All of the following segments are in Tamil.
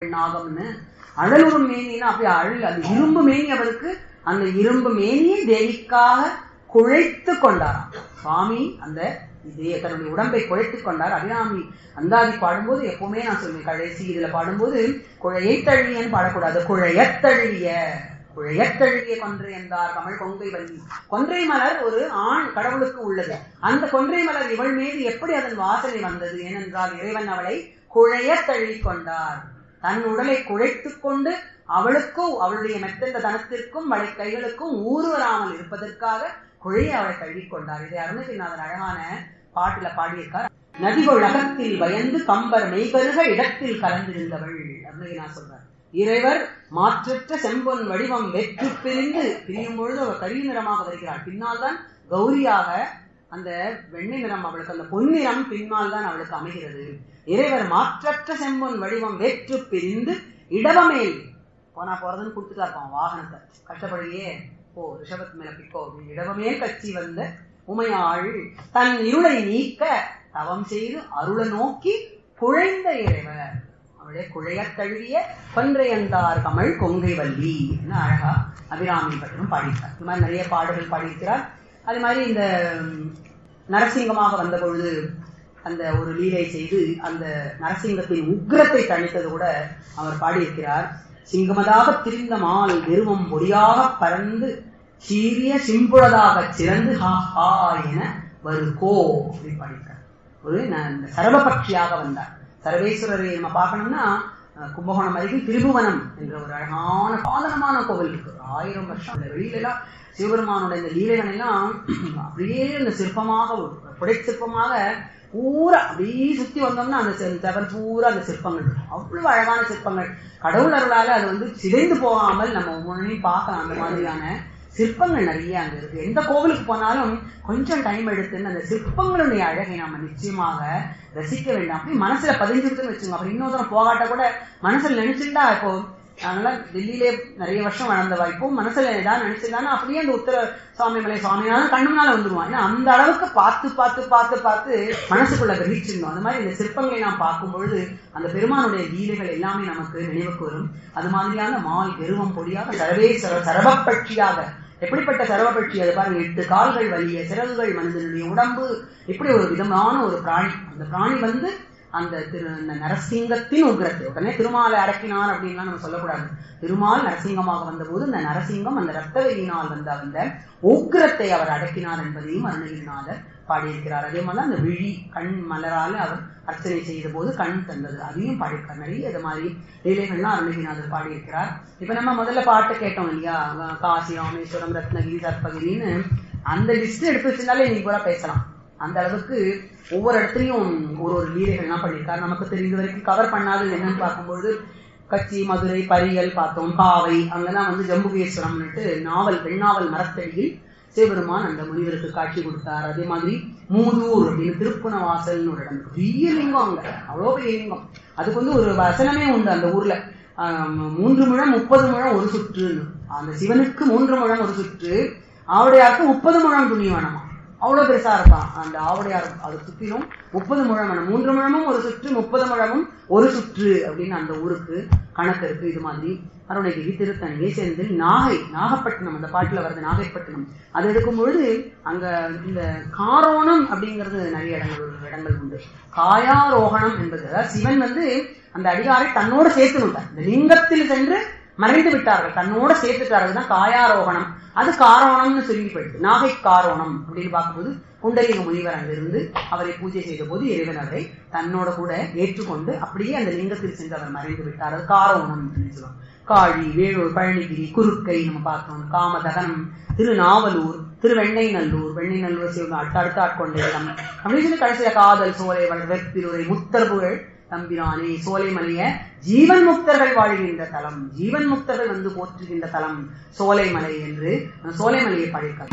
நாகம்னு அழலுறும் மேனின்னா அப்படியே அழல் அந்த இரும்பு மேனி அவருக்கு அந்த இரும்பு மேனியை தேவிக்காக குழைத்து கொண்டாராம் சுவாமி அந்த இதே தன்னுடைய உடம்பை குழைத்துக் கொண்டார் அபிராமி அந்தாதி பாடும்போது எப்பவுமே நான் சொல்லுவேன் கடைசி இதுல பாடும்போது குழையை தழுவியன்னு பாடக்கூடாது குழையத் தழுவிய குழையத் தழுவிய கொன்றை என்றார் கமல் கொங்கை வள்ளி கொன்றை மலர் ஒரு ஆண் கடவுளுக்கு உள்ளது அந்த கொன்றை மலர் இவள் மீது எப்படி அதன் வாசனை வந்தது ஏனென்றால் இறைவன் அவளை குழையத் தழுவிக் கொண்டார் தன் உடலை குழைத்துக் கொண்டு அவளுக்கும் அவளுடைய மெத்தந்த தனத்திற்கும் வளை கைகளுக்கும் ஊறு வராமல் இருப்பதற்காக குழைய அவளை தழுவிக் கொண்டார் இதை அருணகிரிநாதன் அழகான பாட்டுல பாடியிருக்கார் நதிகள் அகத்தில் பயந்து கம்பர் மெய்கருக இடத்தில் கலந்திருந்தவள் அருணகிரிநாதன் சொல்றார் இறைவர் மாற்றற்ற செம்பொன் வடிவம் வெற்று பிரிந்து பிரியும் பொழுது அவர் கரிய நிறமாக வருகிறாள் பின்னால் தான் கௌரியாக அந்த வெண்ணை நிறம் அவளுக்கு அந்த பொன்னிறம் பின்னால் தான் அவளுக்கு அமைகிறது இறைவர் மாற்றற்ற செம்பொன் வடிவம் வெற்று பிரிந்து இடவமேல் போனா போறதுன்னு கொடுத்துட்டா இருப்பான் வாகனத்தை கஷ்டப்படியே போ ரிஷபத் மேல பிக்கோ அப்படின்னு இடவமேல் கட்சி வந்த உமையாள் தன் இருளை நீக்க தவம் செய்து அருள நோக்கி குழைந்த இறைவர் அவளுடைய குழையத் தழுவிய கொன்றையந்தார் கமல் கொங்கை வள்ளி என்ன அழகா அபிராமி பற்றியும் பாடியிருக்கார் இந்த மாதிரி நிறைய பாடல்கள் பாடியிருக்கிறார் அது மாதிரி இந்த ம், நரசிங்கமாக வந்த பொழுது அந்த ஒரு லீலை செய்து அந்த நரசிங்கத்தின் உக்கிரத்தை தணித்தது கூட அவர் பாடியிருக்கிறார் சிங்கமதாக திரிந்த மால் வெறுமம் பொடியாக பறந்து சீரிய சிம்புழதாக சிறந்து ஹா ஹா என வருகோ அப்படின்னு பாடியிருக்கார் ஒரு ந- இந்த சரபபக்ஷியாக வந்தார் சர்வேஸ்வரரை நம்ம பார்க்கணும்னா அஹ், கும்பகோணம் அருகில் திருபுவனம் என்ற ஒரு அழகான பாலனமான கோவில் இருக்கு ஒரு ஆயிரம் வருஷம் அந்த வெளியில எல்லாம் சிவபெருமானோட இந்த லீலைகள் எல்லாம் அப்படியே இந்த சிற்பமாக ஒரு புடை சிற்பமாக பூரா அப்படியே சுத்தி வந்தோம்னா அந்த செ- செவர் பூரா அந்த சிற்பங்கள் இருக்கும். அவ்வளவு அழகான சிற்பங்கள் கடவுள் அருளால அது வந்து சிதைந்து போகாமல் நம்ம ஒவ்வொன்றையும் பார்க்கலாம் அந்த மாதிரியான சிற்பங்கள் நிறைய அங்க இருக்கு எந்த கோவிலுக்கு போனாலும் கொஞ்சம் டைம் எடுத்துன்னு அந்த சிற்பங்களுடைய அழகை நாம நிச்சயமாக ரசிக்க வேண்டும் அப்படி மனசுல பதிஞ்சிருக்குன்னு வச்சுங்க அப்புறம் இன்னொருத்தரம் போகாட்ட கூட மனசுல நினைச்சுட்டா இப்போ அதனால டெல்லியிலே நிறைய வருஷம் வளர்ந்தவா இப்போ மனசுல ஏதாவது நினைச்சிருந்தானா அப்படியே அந்த உத்தர சுவாமி மலை சுவாமினாலும் கண்ணு முன்னால வந்துருவான் ஏன்னா அந்த அளவுக்கு பார்த்து பார்த்து பார்த்து பார்த்து மனசுக்குள்ள கிரகிச்சிருந்தோம் அந்த மாதிரி இந்த சிற்பங்களை நாம் பார்க்கும் பொழுது அந்த பெருமானுடைய லீலைகள் எல்லாமே நமக்கு நினைவுக்கு வரும் அது மாதிரியான மால் வெறுவம் பொடியாக சர்வேஸ்வர சரபப்பட்சியாக எப்படிப்பட்ட சரவபட்சி அது பாருங்க எட்டு கால்கள் வலிய சிறகுகள் மனிதனுடைய உடம்பு இப்படி ஒரு விதமான ஒரு பிராணி அந்த பிராணி வந்து அந்த திரு அந்த நரசிங்கத்தின் உக்ரத்தை உடனே திருமாலை அடக்கினார் அப்படின்லாம் நம்ம சொல்லக்கூடாது திருமால் நரசிங்கமாக வந்தபோது அந்த நரசிங்கம் அந்த ரத்த வெறியினால் வந்த அந்த உக்ரத்தை அவர் அடக்கினார் என்பதையும் அருணகிரிநாதர் பாடியிருக்கிறார் அதே மாதிரி அந்த விழி கண் மலரால அவர் அர்ச்சனை செய்த போது கண் தந்தது அதையும் பாடியிருக்கார் நிறைய இது மாதிரி லீலைகள்லாம் அருணகிரிநாதர் பாடியிருக்கிறார் இப்ப நம்ம முதல்ல பாட்டு கேட்டோம் இல்லையா அஹ் காசி ராமேஸ்வரம் ரத்னகிரி சர்பகிரின்னு அந்த லிஸ்ட் எடுத்து வச்சிருந்தாலே இன்னைக்கு கூட பேசலாம் அந்த அளவுக்கு ஒவ்வொரு இடத்துலயும் ஒரு ஒரு லீலைகள்லாம் பண்ணியிருக்காரு நமக்கு தெரிந்த வரைக்கும் கவர் பண்ணாதது என்னன்னு பார்க்கும்போது கச்சி மதுரை பரியல் பார்த்தோம் காவை அங்கெல்லாம் வந்து ஜம்புகேஸ்வரம்னுட்டு நாவல் பெண்ணாவல் மரத்தடியில் சிவபெருமான் அந்த முனிவருக்கு காட்சி கொடுத்தார் அதே மாதிரி மூதூர் அப்படின்னு திருப்புணவாசல்னு ஒரு இடம் பெரிய லிங்கம் அங்க அவ்வளோ பெரிய லிங்கம் அதுக்கு வந்து ஒரு வசனமே உண்டு அந்த ஊர்ல ஆம், மூன்று முழம் முப்பது முழம் ஒரு சுற்றுன்னு அந்த சிவனுக்கு மூன்று முழம் ஒரு சுற்று ஆவுடையாருக்கு முப்பது முழம் துணி வேணுமா அவ்வளவு பெருசா இருப்பான் அந்த ஆவுடையார் அது சுற்றிலும் முப்பது முழம் வேணும் மூன்று முழமும் ஒரு சுற்று முப்பது முழமும் ஒரு சுற்று அப்படின்னு அந்த ஊருக்கு கணக்கு இருக்கு இது மாதிரி அருணகிரி திருத்தணி செந்தில் நாகை நாகப்பட்டினம் அந்த பாட்டுல வருது நாகைப்பட்டினம் அது எடுக்கும் பொழுது அங்க இந்த காரோணம் அப்படிங்கிறது நிறைய இடங்கள் இடங்கள் உண்டு காயாரோகணம் என்பது அதாவது சிவன் வந்து அந்த அடியாரை தன்னோட சேர்த்துனுட்டார் இந்த லிங்கத்தில் சென்று மறைந்து விட்டார்கள் தன்னோட சேர்த்துட்டார்கள் தான் காயாரோகணம் அது காரோணம்னு சொல்லி போயிடுது நாகை காரோணம் அப்படின்னு பார்க்கும்போது புண்டரீக முனிவர் அங்கிருந்து அவரை பூஜை செய்த போது இறைவன் அவரை தன்னோட கூட ஏற்றுக்கொண்டு அப்படியே அந்த லிங்கத்தில் சென்று அவர் மறைந்து விட்டார் அது காரோணம் அப்படின்னு சொல்லுவாங்க காழி வேலூர் பழனிகிரி குறுக்கை நம்ம பார்த்தோம் காமதகனம் திருநாவலூர் திருவெண்ணைநல்லூர் வெண்ணைநல்லூர் சிவன் அடுத்த ஆட்கொண்ட இடம் அப்படின்னு சொல்லி கடைசியில காதல் சோலை வெப்பிலுரை முத்தர்புகள் தம்பிரானே சோலைமலைய ஜீவன் முக்தர்கள் வாழ்கின்ற தலம் ஜீவன் முக்தர்கள் வந்து போற்றுகின்ற தலம் சோலைமலை என்று அந்த சோலைமலையை படைக்கிறார்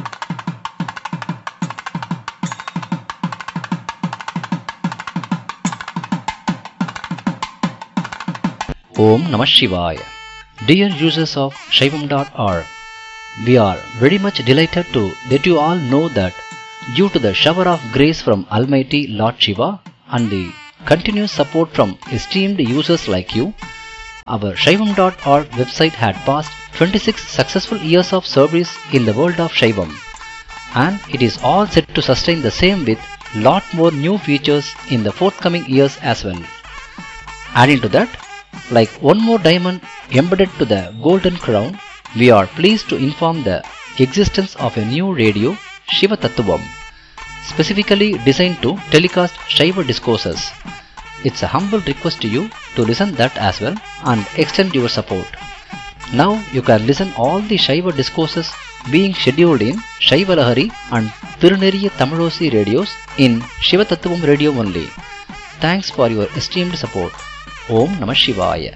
Om Namah Shivaya. Dear users of Shaivam.org, we are very much delighted to let you all know that due to the shower of grace from Almighty Lord Shiva and the continuous support from esteemed users like you, Our Shaivam.org website had passed 26 successful years of service in the world of Shaivam, and it is all set to sustain the same with lot more new features in the forthcoming years as well. Adding to that, like one more diamond embedded to the golden crown, we are pleased to inform the existence of a new radio, Shiva Tattvam, specifically designed to telecast Shiva discourses. It's a humble request to you to listen that as well and extend your support. Now you can listen all the Shiva discourses being scheduled in Shiva Lahari and Tiruneriya Tamilosi radios in Shiva Tattvam radio only. Thanks for your esteemed support. Om Namah Shivaya.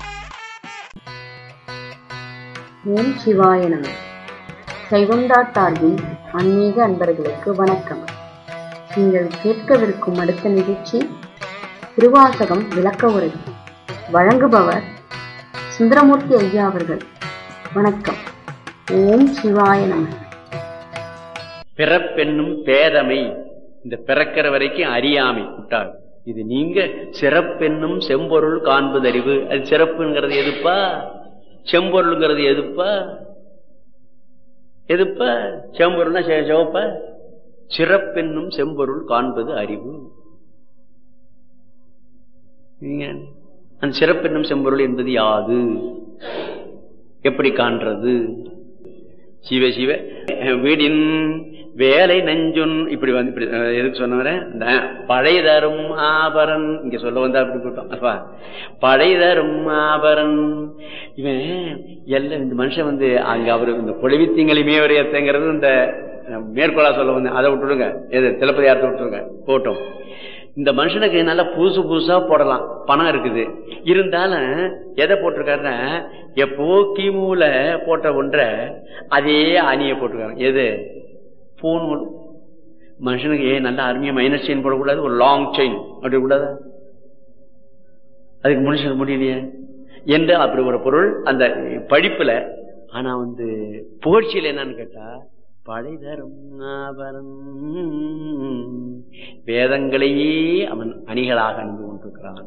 ஓம் சிவாய நம சைவம் டாட் ஆர்கின் ஆன்மீக அன்பர்களுக்கு வணக்கம் நீங்கள் கேட்கவிருக்கும் அடுத்த நிகழ்ச்சி திருவாசகம் விளக்க உரை வழங்குபவர் சுந்தரமூர்த்தி ஐயா அவர்கள் வணக்கம் ஓம் சிவாய நம பிறப்பென்னும் பேதமை இந்த பிறக்கிற வரைக்கும் அறியாமை விட்டாள் இது நீங்க சிறப்பென்னும் செம்பொருள் காண்பதறிவு அது சிறப்புங்கிறது எதுப்பா செம்பொருள்ங்கிறது எதுப்பா எதுப்பா செம்பொருள்னா செ- சிவப்பா சிறப்பென்னும் செம்பொருள் காண்பது அறிவு நீங்க அந்த சிறப்பென்னும் செம்பொருள் என்பது யாது எப்படி காண்றது சிவ சிவ வீடின் வேலை நெஞ்சுன் இப்படி வந்து இப்படி அஹ், எதுக்கு சொன்னவரேன் இந்த பழைய தரும் ஆபரன் இங்க சொல்ல வந்தா அப்படி போட்டோம் அப்பா பழைய தரும் ஆபரன் இவன் எல்லாம் இந்த மனுஷன் வந்து அங்க அவரு இந்த பொழிவித்திங்களையுமே ஒரு ஏத்தங்கிறது இந்த அஹ், மேற்கோளா சொல்ல வந்தேன் அதை விட்டுடுங்க எது திலப்பதியாரத்தை விட்டுருங்க போட்டோம் இந்த மனுஷனுக்கு நல்லா புதுசு புதுசா போடலாம் பணம் இருக்குது இருந்தாலும் எதை போட்டிருக்காருன்னா எப்போ கிமுல போட்ட ஒன்றை அதே அணியை போட்டிருக்காரு எது பூன் மனுஷனுக்கு ஏன் நல்ல அருமையா மைனஸ் செயின் போடக்கூடாது ஒரு லாங் செயின் அப்படி கூடாதா அதுக்கு மனுஷனுக்கு முடியலையே என்று அப்படி ஒரு பொருள் அந்த படிப்புல ஆனா வந்து புகழ்ச்சியில் என்னன்னு கேட்டா பழைதரும் ஆபரணம் வேதங்களையே அவன் அணிகளாக அணிந்து கொண்டிருக்கிறான்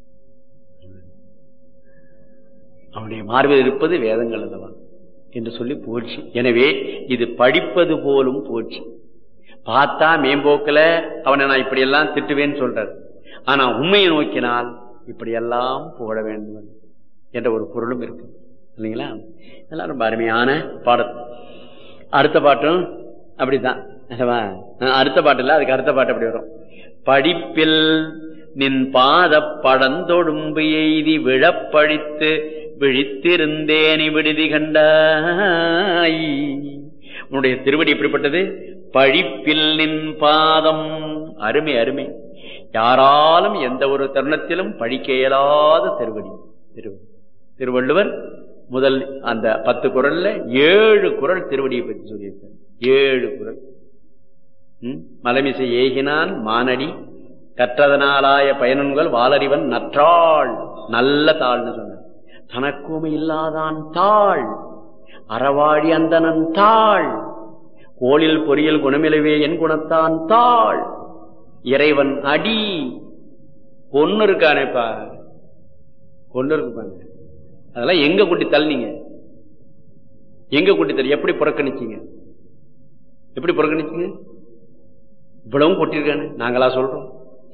அவனுடைய மார்பில் இருப்பது வேதங்கள் அல்லவா என்று சொல்லி போச்சு எனவே இது படிப்பது போலும் போச்சு பார்த்தா மேம்போக்கில் அவனை நான் இப்படியெல்லாம் திட்டுவேன்னு சொல்றார் ஆனா உண்மையை நோக்கினால் இப்படியெல்லாம் புகழ வேண்டும் என்ற ஒரு பொருளும் இருக்கு இல்லைங்களா இதெல்லாம் ரொம்ப அருமையான பாடம் அடுத்த பாட்டும் அப்படித்தான் அல்லவா? அடுத்த பாட்டு இல்ல அதுக்கு அடுத்த பாட்டு அப்படி வரும் படிப்பில் நின் பாத படந்தொடும்பு எய்தி விழப்பழித்து விழித்திருந்தேனி விடுதி கண்டாய் உன்னுடைய திருவடி எப்படிப்பட்டது பழிப்பில் நின் பாதம் அருமை அருமை யாராலும் எந்த ஒரு தருணத்திலும் பழிக்க இயலாத திருவடி திருவடி திருவள்ளுவர் முதல் அந்த பத்து குரல்ல ஏழு குரல் திருவடியை பற்றி சொல்லியிருக்கார் ஏழு குரல் ம்? மலமிசை ஏகினான் மானடி கற்றதனாலாய பயனன்கள் வாலறிவன் நற்றாள் நல்ல தாள்னு சொன்னார் தனக்குமை இல்லாதான் தாள் அறவாழி அந்தனன் தாள் கோளில் பொறியல் குணமிலவே என் குணத்தான் தாள் இறைவன் அடி பொண்ணு இருக்கானேப்பா கொண்டு இருக்கு பாருங்க அதெல்லாம் எங்க கூட்டி தள்ளினீங்க எங்க கூட்டி தள்ளி எப்படி புறக்கணிச்சீங்க எப்படி புறக்கணிச்சீங்க இவ்வளவும் கொட்டிருக்கானு நாங்களா சொல்றோம்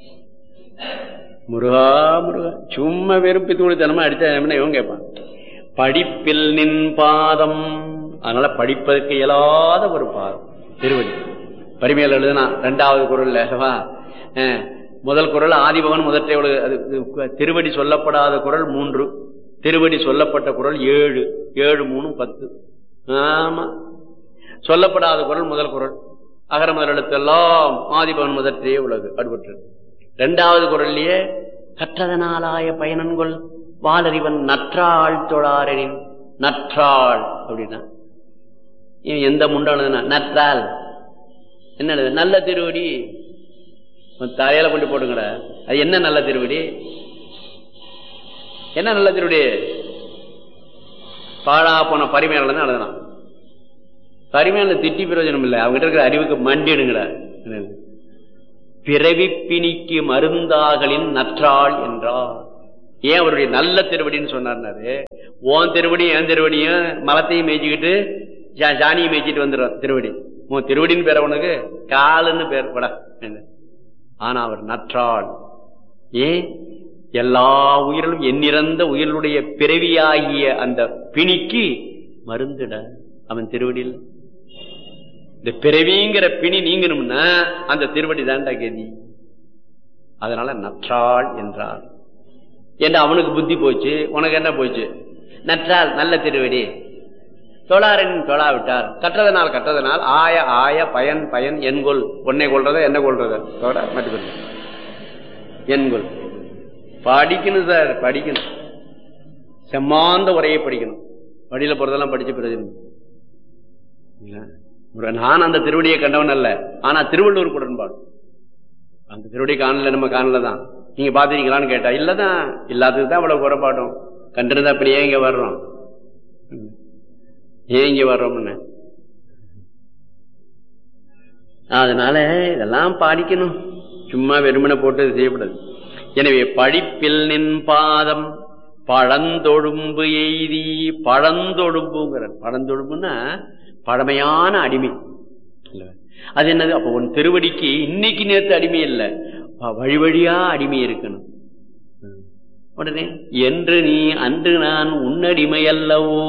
முருகா முருகா சும்மா வெறுப்பி தூளித்தனமா அடிச்சா என்ன இவன் கேட்பான் படிப்பில் நின் பாதம் அதனால படிப்பதற்கு இயலாத ஒரு பாதம் திருவடி பரிமையில் எழுதுனா ரெண்டாவது குரல்ல அல்லவா? அஹ், முதல் குரல் ஆதிபகன் முதற்றை உலகு- அது இது திருவடி சொல்லப்படாத குரல் மூன்று திருவடி சொல்லப்பட்ட குரல் ஏழு ஏழு மூணு பத்து ஆமா சொல்லப்படாத குரல் முதல் குரல் அகர முதல் எழுத்தெல்லாம் ஆதிபகன் முதற்றே உலகு அடுபற்று இரண்டாவது குரல்லையே கற்றதனாலாய பயனன்கொள் வாலறிவன் நற்றாள் தொழாரனின் நற்றாள் அப்படின்னா இவன் எந்த முண்டானதுன்னா நற்றாள் என்ன எழுது? நல்ல திருவடி உன் தலையில கொண்டு போடுங்கடா அது என்ன நல்ல திருவடி என்ன நல்ல திருவடி பாழா போன பரிமையாளர் தான் எழுதலாம் பரிமையாளர் திட்டி பிரயோஜனம் இல்லை அவங்க இருக்கிற அறிவுக்கு மண்டிடுங்கடா பிறவி பிணிக்கு மருந்தாகலின் நற்றாள் என்றார் ஏன் அவருடைய நல்ல திருவடின்னு சொன்னார்னாரு ஓன் திருவடியும் என் திருவடியும் மலத்தையும் மேய்ச்சிக்கிட்டு ஜா- ஜானியை மேய்ச்சிட்டு வந்துடும் திருவடி உன் திருவடின்னு பேர உனக்கு காலுன்னு பேர் பட ஆனா அவர் நற்றாள் ஏன் எல்லா உயிர்களும் எண்ணிறந்த உயிர்களுடைய பிறவியாகிய அந்த பிணிக்கு மருந்துட அவன் திருவடியில் இந்த பிறவிங்கிற பிணி நீங்கணும்னா அந்த திருவடி தான்டா கதி அதனால நற்றாள் என்றார் என்று அவனுக்கு புத்தி போச்சு உனக்கு என்ன போச்சு நற்றால் நல்ல திருவடி தொழாரின் தொழா விட்டார் கற்றதனால் கற்றதனால் ஆய ஆய பயன் பயன் என்கொள் உன்னை கொள்றத என்ன கொள்றத தொட மட்டும் என்கொள் படிக்கணும் சார் படிக்கணும் செம்மாந்த உரையை படிக்கணும் வழியில போறதெல்லாம் படிச்சு பிரயோஜனம் இல்ல? ஒரு நான் அந்த திருவடியை கண்டவன் அல்ல ஆனா திருவள்ளூர் உடன்பாடு அந்த திருவடி காணல நம்ம காணல தான் நீங்க பாத்துருக்கீங்களான்னு கேட்டா இல்லதான் இல்லாததுக்கு தான் இவ்வளவு குறைபாடும் கண்டிருந்தா அப்படி ஏன் இங்க வர்றோம் ம். ஏன் இங்க வர்றோம்னு அதனால இதெல்லாம் பாடிக்கணும் சும்மா வெறுமனை போட்டு இது செய்யக்கூடாது எனவே படிப்பில் நின் பாதம் பழந்தொழும்பு எய்தி பழந்தொழும்புங்கிற பழந்தொழும்புன்னா பழமையான அடிமை இல்ல. அது என்னது அப்ப உன் திருவடிக்கு இன்னைக்கு நேத்து அடிமை இல்ல வ- வழி வழியா அடிமை இருக்கணும் ம். உடனே என்று நீ அன்று நான் உன்னடிமை அல்லவோ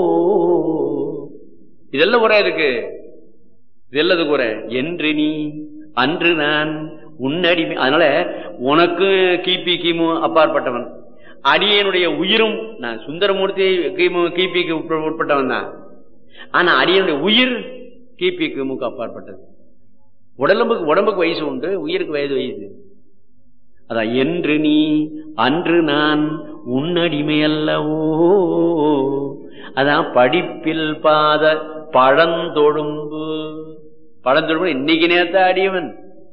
இதெல்லாம் குறை இருக்கு இதெல்லது குறை என்று நீ அன்று நான் உன்னடிமை அதனால உனக்கு கிபி கிமு அப்பாற்பட்டவன் அடியனுடைய உயிரும் நான் சுந்தரமூர்த்தி கிமு கிபிக்கு உட்ப- உட்பட்டவன் தான் ஆனா அடியனுடைய உயிர் கிபி கிமுக்கு அப்பாற்பட்டது உடலும்புக்கு உடம்புக்கு வயசு உண்டு உயிருக்கு வயது வயசு அதான் என்று நீ அன்று நான் உன்னடிமை அல்லவோ அதான் படிப்பில் பாத பழந்தொழும்பு பழந்தொழும்பு இன்னைக்கு நேத்த அடியவன்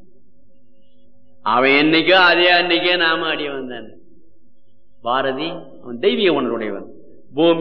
அவன் என்னைக்கோ அதே அன்னைக்கே நாம அடியவன் தானே பாரதி அவன் தெய்வீக உணர்வுடையவன் பூமி